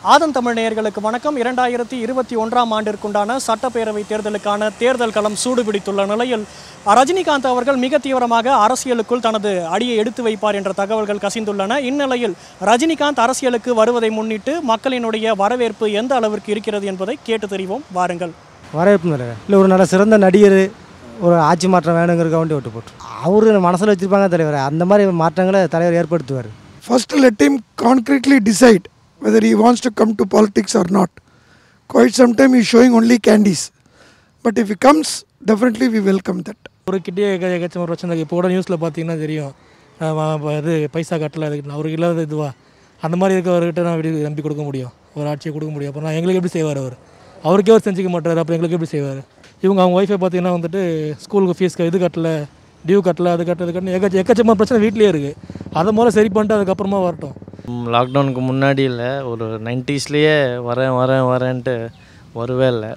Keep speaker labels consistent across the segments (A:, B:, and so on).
A: ஆதன் தமிழ் நேயர்களுக்கு வணக்கம் இரண்டாயிரத்தி இருபத்தி ஒன்றாம் ஆண்டிற்குண்டான சட்டப்பேரவை தேர்தலுக்கான தேர்தல் களம் சூடுபிடித்துள்ள நிலையில் ரஜினிகாந்த் அவர்கள் மிக தீவிரமாக அரசியலுக்குள் தனது அடியை எடுத்து வைப்பார் என்ற தகவல்கள் கசிந்துள்ளன இந்நிலையில் ரஜினிகாந்த் அரசியலுக்கு வருவதை முன்னிட்டு மக்களினுடைய வரவேற்பு எந்த அளவிற்கு இருக்கிறது என்பதை கேட்டு தெரிவோம் வாருங்கள்
B: வரவேற்பு நிறைய இல்லை ஒரு நல்ல சிறந்த நடிகர் ஒரு ஆட்சி மாற்றம் வேணுங்கிறக்க வேண்டி ஓட்டு போட்டு அவரு மனசில் வச்சுருப்பாங்க தலைவர் அந்த மாதிரி மாற்றங்களை தலைவர் ஏற்படுத்துவார்
C: First, let him concretely decide whether he wants to come to politics or not. Quite sometime he's showing only candies. But if he comes, definitely we welcome that.
D: ஒரு கிட்டே எக்கச்சக்க ஒரு பிரச்சனை இப்போ கூட நியூஸில் பார்த்தீங்கன்னா தெரியும் அஹ் வ- வ- இது பைசா கட்டல அதுக்கு அவருக்கு இல்லாத இதுவா அந்த மாதிரி இருக்கவர்கிட்ட நான் எப்படி நம்பி கொடுக்க முடியும் ஒரு ஆட்சியை கொடுக்க முடியும் அப்புறம் நான் எங்களுக்கு எப்படி செய்வார் அவர் அவருக்கே அவர் செஞ்சுக்க மாட்டார் அப்புறம் எங்களுக்கு எப்படி செய்வார் இவங்க அவங்க ஒய்ஃபை பார்த்தீங்கன்னா வந்துட்டு ஸ்கூலுக்கு ஃபீஸ் இது கட்டல டியூ கட்டல அது கட்டல இது கட்டல எக்கச்ச எக்கச்சக்கமான பிரச்சனை வீட்லேயே இருக்குது அதை முதல்ல சரி பண்ணிட்டு அதுக்கப்புறமா வரட்டும்
E: லாக்டவுனுக்கு முன்னாடி இல்லை ஒரு நைன்ட்டீஸ்லேயே வரேன் வரேன் வரேன்ட்டு வரவே இல்லை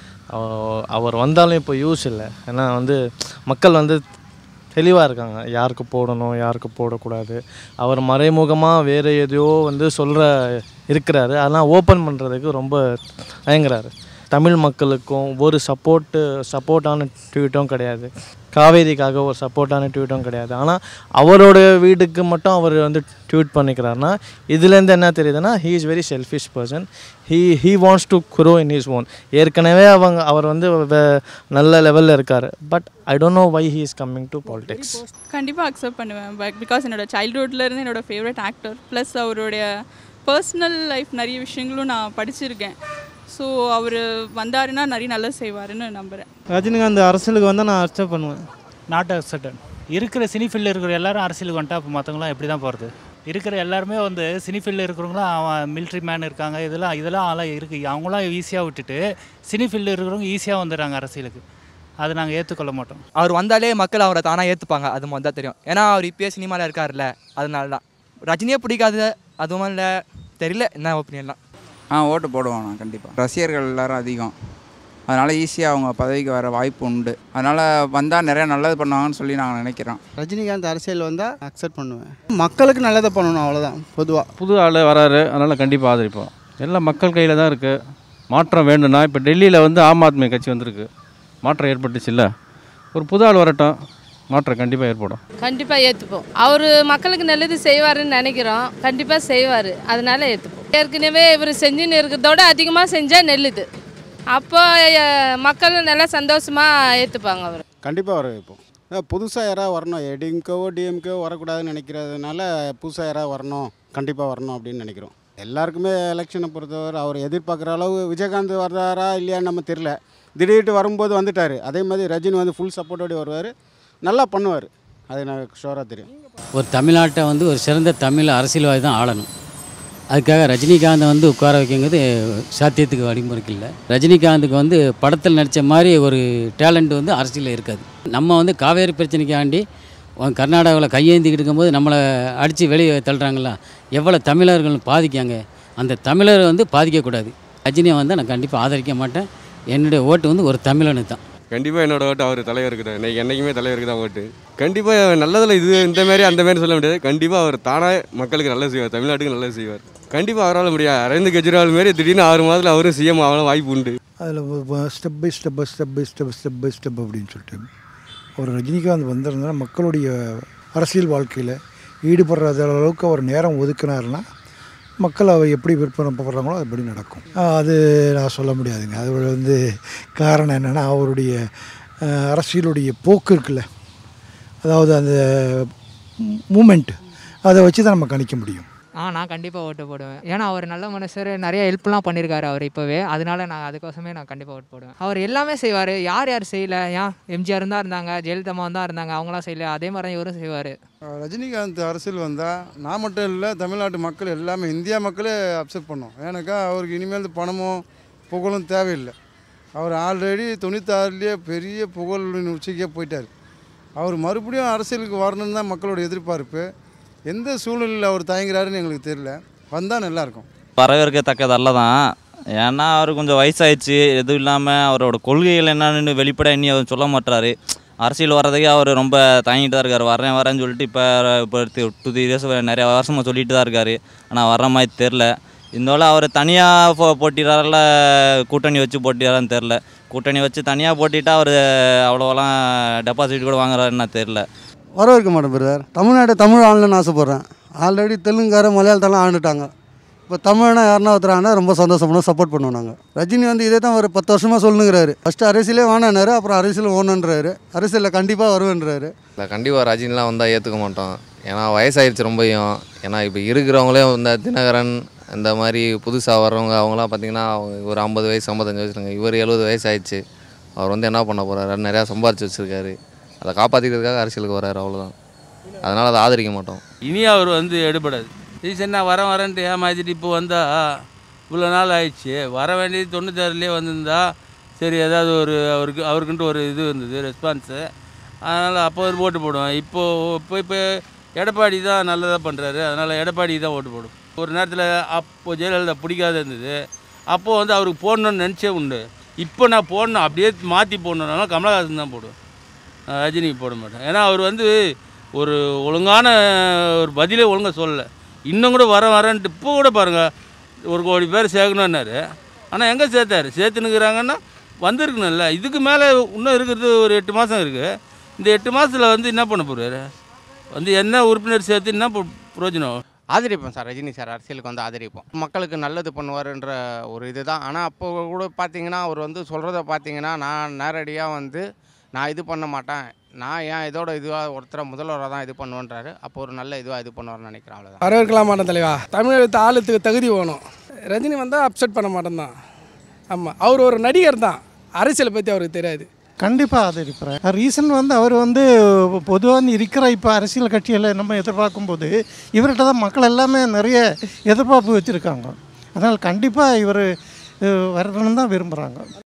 E: அவ- அவர் வந்தாலும் இப்போ யூஸ் இல்லை ஏன்னா வந்து மக்கள் வந்து தெளிவாக இருக்காங்க யாருக்கு போடணும் யாருக்கு போடக்கூடாது அவர் மறைமுகமாக வேறு எதையோ வந்து சொல்கிற இருக்கிறாரு அதெல்லாம் ஓப்பன் பண்ணுறதுக்கு ரொம்ப தயங்குறாரு தமிழ் மக்களுக்கும் ஒரு சப்போர்ட்டு சப்போர்ட்டான ட்வீட்டும் கிடையாது காவேரிக்காக ஒரு சப்போர்ட்டான ட்வீட்டும் கிடையாது ஆனால் அவரோட வீட்டுக்கு மட்டும் அவர் வந்து ட்வீட் பண்ணிக்கிறாருன்னா இதுலேருந்து என்ன தெரியுதுன்னா he is very selfish person he he wants to grow in his own ஏற்கனவே அவங்க அவர் வந்து வே- நல்ல லெவலில் இருக்கார் but I don't know why he is coming to politics
F: கண்டிப்பாக அக்செப்ட் பண்ணுவேன் பட் பிகாஸ் என்னோட childhoodல இருந்து என்னோட ஃபேவரட் ஆக்டர் ப்ளஸ் அவருடைய பர்சனல் லைஃப் நிறைய விஷயங்களும் நான் படிச்சிருக்கேன் ஸோ அவர் வந்தாருன்னா நிறைய நல்லது செய்வாருன்னு நம்புகிறேன்
G: ரஜினிகாந்த் அரசியலுக்கு வந்தால் நான் அக்செப்ட் பண்ணுவேன்
H: நாட் அக்செப்டட் இருக்கிற சினி ஃபீல்டில் இருக்கிற எல்லாரும் அரசியலுக்கு வந்துட்டா அப்போ மற்றவங்களாம் எப்படி தான் போகிறது இருக்கிற எல்லாருமே வந்து சினி ஃபீல்டில் இருக்கிறவங்களாம் அவன் மிலிட்ரி மேன் இருக்காங்க இதெல்லாம் இதெல்லாம் ஆளாக இருக்குது அவங்களாம் ஈஸியாக விட்டுட்டு சினி ஃபீல்டில் இருக்கிறவங்க ஈஸியாக வந்துடுறாங்க அரசியலுக்கு அதை நாங்கள் ஏற்றுக்கொள்ள மாட்டோம்
I: அவர் வந்தாலே மக்கள் அவரை தானாக ஏற்றுப்பாங்க அது முதல் தெரியும் ஏன்னா அவர் இப்பயே சினிமாவில் இருக்கார்ல அதனால தான் ரஜினியே பிடிக்காது அதுவும் இல்லை தெரியல என்ன ஒப்பீனியன்லாம்
J: ஆ ஓட்டு போடுவோம் நான் கண்டிப்பாக ரசிகர்கள் எல்லாரும் அதிகம் அதனால் ஈஸியாக அவங்க பதவிக்கு வர வாய்ப்பு உண்டு அதனால் வந்தால் நிறையா நல்லது பண்ணுவாங்கன்னு சொல்லி நாங்கள் நினைக்கிறோம்
G: ரஜினிகாந்த் அரசியல் வந்தால் அக்செப்ட் பண்ணுவேன் மக்களுக்கு நல்லதை பண்ணணும் அவ்வளோதான் பொதுவாக
K: புது ஆள் வராரு அதனால் கண்டிப்பாக ஆதரிப்போம் எல்லாம் மக்கள் கையில் தான் இருக்குது மாற்றம் வேண்டும்னா இப்போ டெல்லியில் வந்து ஆம் ஆத்மி கட்சி வந்திருக்கு மாற்றம் ஏற்பட்டுச்சு இல்லை ஒரு புது ஆள் வரட்டும் மாற்றம் கண்டிப்பாக ஏற்படும்
L: கண்டிப்பாக ஏற்றுப்போம் அவர் மக்களுக்கு நல்லது செய்வாருன்னு நினைக்கிறோம் கண்டிப்பாக செய்வார் அதனால ஏற்றுப்போம் ஏற்கனவே இவர் செஞ்சுன்னு இருக்கிறதோட அதிகமாக செஞ்சால் நெல்லுது அப்போ அஹ், மக்கள் நல்லா சந்தோஷமாக ஏற்றுப்பாங்க அவர்
G: கண்டிப்பாக வர வைப்போம் புதுசாக யாராவது வரணும் டிஎம்கேவோ டிஎம்கேவோ வரக்கூடாதுன்னு நினைக்கிறதுனால புதுசாக யாராவது வரணும் கண்டிப்பாக வரணும் அப்படின்னு நினைக்கிறோம் எல்லாருக்குமே எலெக்ஷனை பொறுத்தவரை அவர் எதிர்பார்க்குற அளவு விஜயகாந்த் வர்றாரா இல்லையான்னு நம்ம தெரில திடீர்னு வரும்போது வந்துட்டார் அதே மாதிரி ரஜினி வந்து ஃபுல் சப்போர்ட்டோடு வருவார் நல்லா பண்ணுவார் அது எனக்கு ஷோராக தெரியும்
M: ஒரு தமிழ்நாட்டை வந்து ஒரு சிறந்த தமிழ் அரசியல்வாதி தான் ஆளணும் அதுக்காக ரஜினிகாந்தை வந்து உட்கார வைக்கிறது சாத்தியத்துக்கு வழிமுறைக்கு இல்லை ரஜினிகாந்துக்கு வந்து படத்தில் நடித்த மாதிரி ஒரு டேலண்ட் வந்து அரசியலில் இருக்காது நம்ம வந்து காவேரி பிரச்சனைக்காண்டி கர்நாடகாவில் கையேந்திக்கிட்டு இருக்கும்போது நம்மளை அடித்து வெளியே தள்ளுறாங்களா எவ்வளோ தமிழர்கள் பாதிக்காங்க அந்த தமிழரை வந்து பாதிக்கக்கூடாது ரஜினியை வந்து நான் கண்டிப்பாக ஆதரிக்க மாட்டேன் என்னுடைய ஓட்டு வந்து ஒரு தமிழனுக்கு தான்
N: கண்டிப்பாக என்னோட ஓட்டு அவர் தலைவருக்கு தான் இன்னைக்கு என்றைக்குமே தலைவருக்கு தான் ஓட்டு கண்டிப்பாக நல்லதில் இது இந்த மாதிரி அந்த மாதிரி சொல்ல முடியாது கண்டிப்பாக அவர் தானாக மக்களுக்கு நல்லது செய்வார் தமிழ்நாட்டுக்கு நல்லது செய்வார் கண்டிப்பாக அவரால் முடியாது அரவிந்த் கெஜ்ரிவால் மாரி திடீர்னு ஆறு மாதத்தில் அவரும் சிஎம் ஆகலாம் வாய்ப்பு உண்டு
C: அதில் step by step step by step step by step அப்படின்னு சொல்லிட்டு ஒரு ரஜினிகாந்த் வந்திருந்தா மக்களுடைய அரசியல் வாழ்க்கையில் ஈடுபடுற அளவுக்கு அவர் நேரம் ஒதுக்கினாருன்னா மக்கள் அவர் எப்படி விற்பனை போடுறாங்களோ அதுபடி நடக்கும் ஆஹ் அது நான் சொல்ல முடியாதுங்க அது வந்து காரணம் என்னென்னா அவருடைய ஆஹ் அரசியலுடைய போக்கு இருக்குல்ல அதாவது அந்த மூமெண்ட் அதை வச்சு தான் நம்ம கணிக்க முடியும்
O: ஆ நான் கண்டிப்பாக ஓட்டு போடுவேன் ஏன்னா அவர் நல்ல மனுஷர் நிறைய ஹெல்ப்லாம் பண்ணியிருக்காரு அவர் இப்போவே அதனால நான் அதுக்கோசமே நான் கண்டிப்பாக ஓட்டு போடுவேன் அவர் எல்லாமே செய்வார் யார் யார் செய்யலை ஏன் எம்ஜிஆர் தான் இருந்தாங்க ஜெயலலிதா அம்மா தான் இருந்தாங்க அவங்களாம் செய்யல அதே மாதிரி தான் இவரும் செய்வார்
G: ரஜினிகாந்த் அரசியல் வந்தால் நான் மட்டும் இல்லை தமிழ்நாட்டு மக்கள் எல்லாமே இந்தியா மக்களே அப்செப்ட் பண்ணோம் ஏன்னாக்கா அவருக்கு இனிமேல் பணமும் புகழும் தேவையில்லை அவர் ஆல்ரெடி தொண்ணூத்தாறுலேயே பெரிய புகழின் உச்சிக்கே போயிட்டார் அவர் மறுபடியும் அரசியலுக்கு வரணும்னு தான் மக்களோட எதிர்பார்ப்பு எந்த சூழ்நிலையில் அவர் தயங்குறாருன்னு எங்களுக்கு தெரியல வந்தால் நல்லாயிருக்கும்
P: வரவேற்கத்தக்கதல்ல தான் ஏன்னா அவர் கொஞ்சம் வயசாயிடுச்சு எதுவும் இல்லாமல் அவரோட கொள்கைகள் என்னன்னு வெளிப்பட இனி அவர் சொல்ல மாட்டாரு அரசியல் வர்றதுக்கே அவர் ரொம்ப தயங்கிட்டு தான் இருக்கார் வரேன் வரேன்னு சொல்லிட்டு இப்போ இப்போ டூ த்ரீ இயர்ஸ் நிறைய வருஷமாக சொல்லிட்டு தான் இருக்கார் ஆனால் வர்ற மாதிரி தெரில இருந்தாலும் அவர் தனியாக போ போட்டிடுறாருல கூட்டணி வச்சு போட்டிடுறான்னு தெரில கூட்டணி வச்சு தனியாக போட்டிட்டா அவர் அவ்வளோலாம் டெபாசிட் கூட வாங்குறாருன்னு தெரில
Q: வரவேற்க மாட்டேன் பிரதர் தமிழ்நாடு தமிழ் ஆளணும்னு ஆசைப்பட்றேன் ஆல்ரெடி தெலுங்குக்கார மலையாளத்தெல்லாம் ஆண்டுட்டாங்க இப்போ தமிழ்னா யாருன்னா ஒருத்தராங்கன்னா ரொம்ப சந்தோஷப்படும் சப்போர்ட் பண்ணுவோம் நாங்கள் ரஜினி வந்து இதே தான் ஒரு பத்து வருஷமாக சொல்லுங்கிறாரு ஃபஸ்ட்டு அரசியலே வேணான்னாரு அப்புறம் அரசியல் ஓணுன்றாரு அரசியலில் கண்டிப்பாக வருவேன்றாரு
R: இல்லை கண்டிப்பாக ரஜினிலாம் வந்தால் ஏற்றுக்க மாட்டோம் ஏன்னா வயசாயிடுச்சு ரொம்பவும் ஏன்னா இப்போ இருக்கிறவங்களே இந்த தினகரன் இந்த மாதிரி புதுசாக வர்றவங்க அவங்களாம் பார்த்தீங்கன்னா அவங்க ஒரு ஐம்பது வயசு ஐம்பத்தஞ்சு வயசு இருக்காங்க இவர் எழுபது வயசு ஆயிடுச்சு அவர் வந்து என்ன பண்ண போகிறாரு நிறையா சம்பாரிச்சு வச்சுருக்காரு அதை காப்பாற்றிக்கிறதுக்காக அரசியலுக்கு வராரு அவ்வளோதான் அதனால் அதை ஆதரிக்க மாட்டோம்
S: இனி அவர் வந்து எடுபடாது ரீசெண்டாக வரேன் வரேன்ட்டு ஏமாற்றிட்டு இப்போ வந்தால் இவ்வளோ நாள் ஆயிடுச்சு வர வேண்டியது தொண்ணூத்தாறுலேயே வந்திருந்தா சரி ஏதாவது ஒரு அவருக்கு அவருக்குன்ட்டு ஒரு இது இருந்தது ரெஸ்பான்ஸு அதனால் அப்போ ஒரு ஓட்டு போடுவேன் இப்போது இப்போ இப்போ எடப்பாடி தான் நல்லதாக பண்ணுறாரு அதனால் எடப்பாடி தான் ஓட்டு போடும் ஒரு நேரத்தில் அப்போ ஜெயலலிதா பிடிக்காத இருந்தது அப்போது வந்து அவருக்கு போடணும்னு நினச்சே உண்டு இப்போ நான் போடணும் அப்படியே மாற்றி போடணுன்னால கமலஹாசன் தான் போடுவேன் நான் ரஜினிக்கு போட மாட்டேன் ஏன்னா அவர் வந்து ஒரு ஒழுங்கான ஒரு பதிலே ஒழுங்காக சொல்லலை இன்னும் கூட வர வரேன்ட்டு இப்போ கூட பாருங்கள் ஒரு கோடி பேர் சேர்க்கணுன்னாரு ஆனால் எங்கே சேர்த்தாரு சேர்த்துனுக்குறாங்கன்னா வந்திருக்கணும்ல இதுக்கு மேலே இன்னும் இருக்கிறது ஒரு எட்டு மாதம் இருக்குது இந்த எட்டு மாதத்தில் வந்து என்ன பண்ண போகிறாரு வந்து என்ன உறுப்பினர் சேர்த்து என்ன பு- பிரயோஜனம்
T: ஆதரிப்போம் சார் ரஜினி சார் அரசியலுக்கு வந்து ஆதரிப்போம் மக்களுக்கு நல்லது பண்ணுவாருன்ற ஒரு இதுதான் ஆனால் அப்போ கூட பார்த்தீங்கன்னா அவர் வந்து சொல்கிறத பார்த்தீங்கன்னா நான் நேரடியாக வந்து நான் இது பண்ண மாட்டேன் நான் ஏன் இதோட இதுவாக ஒருத்தரை முதல்வராக தான் இது பண்ணுவேன்றாரு அப்போ ஒரு நல்ல இதுவாக இது பண்ணுவார்னு நினைக்கிறேன் அவ்வளோதான்
U: வரவேற்கலாம் மாட்டேன் தலைவா தமிழகத்து ஆளுத்துக்கு தகுதி வேணும் ரஜினி வந்தால் அப்செட் பண்ண மாட்டேன் தான் ஆமாம் அவர் ஒரு நடிகர் தான் அரசியலை பற்றி அவருக்கு தெரியாது
V: கண்டிப்பாக ஆதரிப்பேன் ரீசன் வந்து அவர் வந்து பொதுவாக இருக்கிற இப்போ அரசியல் கட்சிகளை நம்ம எதிர்பார்க்கும்போது இவர்கிட்ட தான் மக்கள் எல்லாமே நிறைய எதிர்பார்ப்பு வச்சுருக்காங்க அதனால் கண்டிப்பாக இவர் வரணும்னு தான் விரும்புகிறாங்க